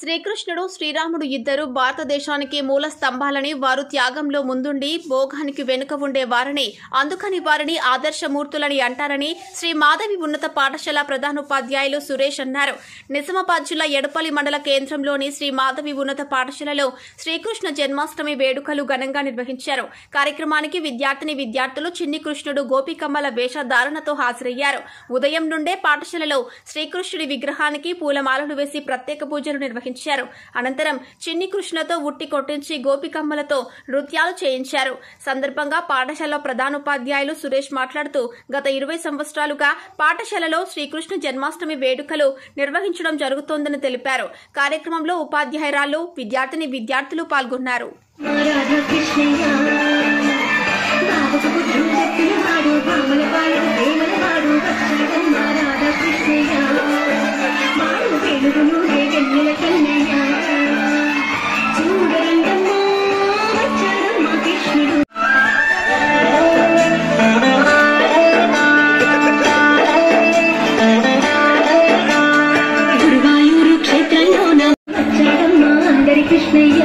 శ్రీకృష్ణుడు శ్రీరాముడు ఇద్దరు భారతదేశానికి మూల స్తంభాలని వారు త్యాగంలో ముందుండి భోగానికి వెనుక ఉండే వారని అందుకని వారిని ఆదర్శమూర్తులని అంటారని శ్రీ మాధవి ఉన్నత పాఠశాల ప్రధానోపాధ్యాయులు సురేష్ అన్నారు నిజామాబాద్ జిల్లా ఎడపల్లి మండల కేంద్రంలోని శ్రీ మాధవి ఉన్నత పాఠశాలలో శ్రీకృష్ణ జన్మాష్టమి వేడుకలు ఘనంగా నిర్వహించారు కార్యక్రమానికి విద్యార్థిని విద్యార్థులు చిన్ని కృష్ణుడు గోపికమ్మల వేషధారణతో హాజరయ్యారు ఉదయం నుండే పాఠశాలలో శ్రీకృష్ణుడి విగ్రహానికి పూలమాలలు వేసి ప్రత్యేక పూజలు నిర్వహించారు అనంతరం చిన్ని కృష్ణతో ఉట్టి కొట్టించి గోపికమ్మలతో నృత్యాలు చేయించారు సందర్భంగా పాఠశాల ప్రధానోపాధ్యాయులు సురేష్ మాట్లాడుతూ గత ఇరవై సంవత్సరాలుగా పాఠశాలలో శ్రీకృష్ణ జన్మాష్టమి వేడుకలు నిర్వహించడం జరుగుతోందని తెలిపారు కార్యక్రమంలో ఉపాధ్యాయురాలు విద్యార్థిని విద్యార్థులు పాల్గొన్నారు రాధా కృష్ణయ్య బాబకు బుద్ధులు చెప్పిన వాడు భామల వాడు ప్రేమల వాడు వచ్చాడమ్మ రాధా కృష్ణయ్య వాడు వెలుగును వెన్నెల కన్నయ్య చూడరండమ్మా వచ్చాడమ్మ కృష్ణుడు గురువాయూరు క్షేత్రంలోన వచ్చాడమ్మ అందరి కృష్ణయ్య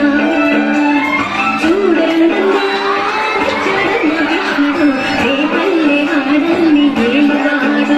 చూడరండమ్మా వచ్చాడమ్మ కృష్ణుడు రేపల్లె ఆడల్ని ఏలువాడు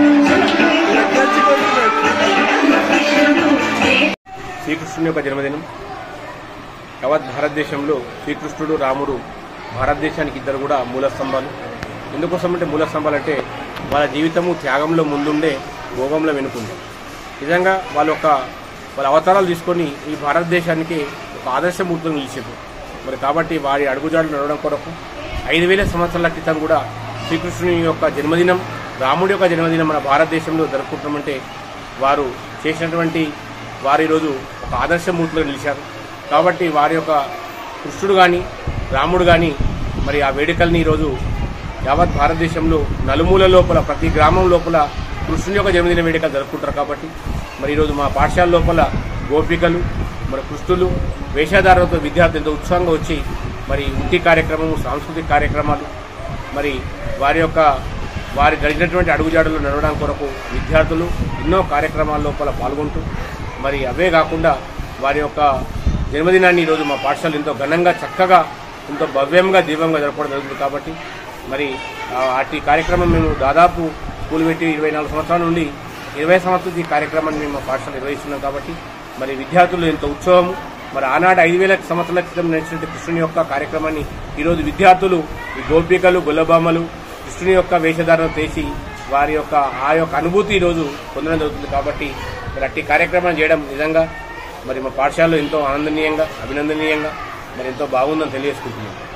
కృష్ణుడు రే- శ్రీకృష్ణుని యొక్క జన్మదినం యావత్ భారతదేశంలో శ్రీకృష్ణుడు రాముడు భారతదేశానికి ఇద్దరు కూడా మూల స్తంభాలు ఎందుకోసం అంటే మూల స్తంభాలు అంటే వాళ్ళ జీవితము త్యాగంలో ముందుండే భోగంలో వెనుకుండే నిజంగా వాళ్ళ యొక్క వాళ్ళ అవతారాలు తీసుకొని ఈ భారతదేశానికి ఒక ఆదర్శమూర్తులు నిలిచారు మరి కాబట్టి వారి అడుగుజాడలు నడవడం కొరకు ఐదు వేల సంవత్సరాల క్రితం కూడా శ్రీకృష్ణుని యొక్క జన్మదినం రాముడి యొక్క జన్మదినం మన భారతదేశంలో జరుపుకుంటామంటే వారు చేసినటువంటి వారు ఈరోజు ఒక ఆదర్శమూర్తిలో నిలిచారు కాబట్టి వారి యొక్క కృష్ణుడు కానీ రాముడు కానీ మరి ఆ వేడుకల్ని ఈరోజు యావత్ భారతదేశంలో నలుమూల లోపల ప్రతి గ్రామం లోపల కృష్ణుని యొక్క జన్మదిన వేడుకలు జరుపుకుంటారు కాబట్టి మరి ఈరోజు మా పాఠశాల లోపల గోపికలు మరి కృష్ణులు వేషధారులతో విద్యార్థులు ఎంతో ఉత్సాహంగా వచ్చి మరి వృత్తి కార్యక్రమం సాంస్కృతిక కార్యక్రమాలు మరి వారి యొక్క వారి జరిగినటువంటి అడుగుజాడలు నడవడం కొరకు విద్యార్థులు ఎన్నో కార్యక్రమాల లోపల పాల్గొంటూ మరి అవే కాకుండా వారి యొక్క జన్మదినాన్ని ఈరోజు మా పాఠశాల ఎంతో ఘనంగా చక్కగా ఎంతో భవ్యంగా దీవంగా జరపడం జరుగుతుంది కాబట్టి మరి ఆ, అట్టి కార్యక్రమం మేము దాదాపు స్కూల్ పెట్టి ఇరవై నాలుగు సంవత్సరాల నుండి ఇరవై సంవత్సరాలు ఈ కార్యక్రమాన్ని మేము మా పాఠశాల నిర్వహిస్తున్నాం కాబట్టి మరి విద్యార్థులు ఎంతో ఉత్సవము మరి ఆనాడు ఐదు వేల సంవత్సరాల క్రితం నడిచినటువంటి కృష్ణుని యొక్క కార్యక్రమాన్ని ఈరోజు విద్యార్థులు ఈ గోపికలు గొల్లబామలు కృష్ణుని యొక్క వేషధారణ చేసి వారి యొక్క ఆ యొక్క అనుభూతి ఈరోజు పొందడం జరుగుతుంది కాబట్టి మరి అట్టి కార్యక్రమం చేయడం నిజంగా మరి మా పాఠశాలలో ఎంతో ఆనందనీయంగా అభినందనీయంగా మరి ఎంతో బాగుందని తెలియజేసుకుంటున్నాం